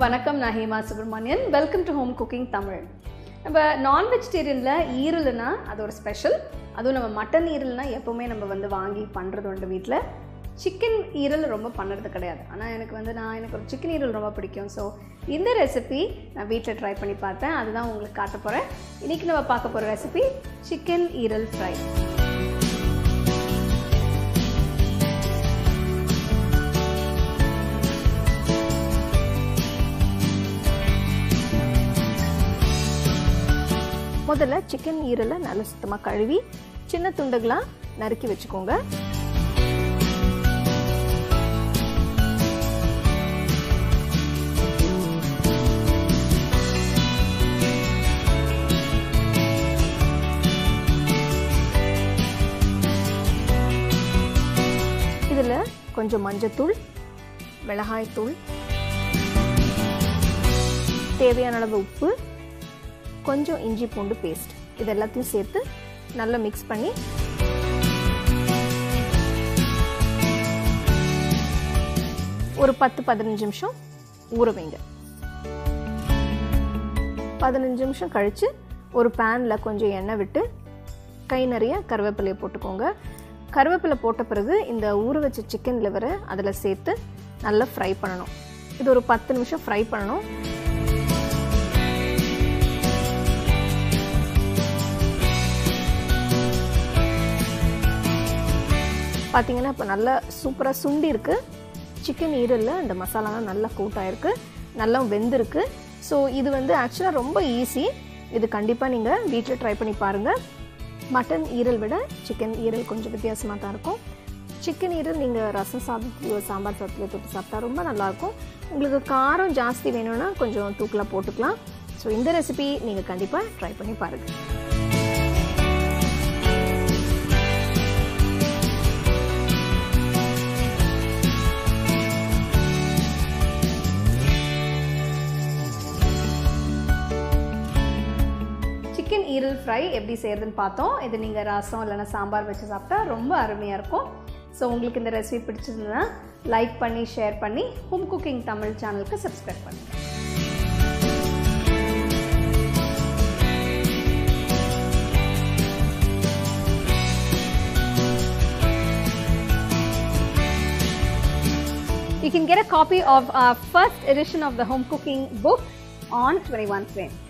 வணக்கம் நான் Hema Subramanian welcome to home cooking Tamil நம்ம நான் வெஜிடேரியனில் ஈரல்னா அது ஒரு ஸ்பெஷல் அதுவும் நம்ம மட்டன் ஈரல்னா எப்போவுமே நம்ம வந்து வாங்கி பண்ணுறது உண்டு வீட்டில் சிக்கன் ஈரல் ரொம்ப பண்ணுறது கிடையாது ஆனால் எனக்கு வந்து நான் எனக்கு ஒரு சிக்கன் ஈரல் ரொம்ப பிடிக்கும் ஸோ இந்த ரெசிபி நான் வீட்டில் ட்ரை பண்ணி பார்த்தேன் அதுதான் உங்களுக்கு காட்ட போகிறேன் இன்றைக்கி நம்ம பார்க்க போகிற ரெசிபி சிக்கன் ஈரல் ஃப்ரை முதல்ல சிக்கன் ஈரலை நல்லா சுத்தமாக கழுவி சின்ன துண்டுகளாக நறுக்கி வச்சுக்கோங்க இதில் கொஞ்சம் மஞ்சத்தூள் மிளகாய்த்தூள் தேவையான அளவு உப்பு கொஞ்சம் இஞ்சி பூண்டு பேஸ்ட் இது எல்லாத்தையும் சேர்த்து நல்லா மிக்ஸ் பண்ணி ஒரு பத்து பதினஞ்சு நிமிஷம் ஊற வைங்க பதினஞ்சு நிமிஷம் கழித்து ஒரு பேனில் கொஞ்சம் எண்ணெய் விட்டு கை நிறைய கருவேப்பிலையை போட்டுக்கோங்க கருவேப்பிலை போட்ட பிறகு இந்த ஊற வச்ச சிக்கன் லிவரை அதில் சேர்த்து நல்லா ஃப்ரை பண்ணணும் இது ஒரு பத்து நிமிஷம் ஃப்ரை பண்ணணும் பார்த்தீங்கன்னா இப்போ நல்லா சூப்பராக சுண்டி இருக்குது சிக்கன் ஈரலில் அந்த மசாலாலாம் நல்லா கூட்டாயிருக்கு நல்லா வெந்திருக்கு ஸோ இது வந்து ஆக்சுவலாக ரொம்ப ஈஸி இது கண்டிப்பாக நீங்கள் வீட்டில் ட்ரை பண்ணி பாருங்கள் மட்டன் ஈரல் விட சிக்கன் ஈரல் கொஞ்சம் வித்தியாசமாக தான் இருக்கும் சிக்கன் ஈரல் நீங்கள் ரசம் சாதத்துலையோ சாம்பார் சாதத்துலையோ தொட்டு சாப்பிட்டா ரொம்ப நல்லாயிருக்கும் உங்களுக்கு காரம் ஜாஸ்தி வேணும்னா கொஞ்சம் தூக்கலாக போட்டுக்கலாம் ஸோ இந்த ரெசிபி நீங்கள் கண்டிப்பாக ட்ரை பண்ணி பாருங்கள் சிக்கன் ஈரல் ஃப்ரை எப்படி செய்கிறதுன்னு பார்த்தோம் இது நீங்கள் ரசம் இல்லைன்னா சாம்பார் வச்சு சாப்பிட்டா ரொம்ப அருமையாக இருக்கும் ஸோ உங்களுக்கு இந்த ரெசிபி பிடிச்சிருந்ததுன்னா லைக் பண்ணி ஷேர் பண்ணி ஹோம் குக்கிங் தமிழ் சேனலுக்கு சப்ஸ்கிரைப் பண்ணுங்கள் You can get a copy of our first edition of the home cooking book on 21 Frame.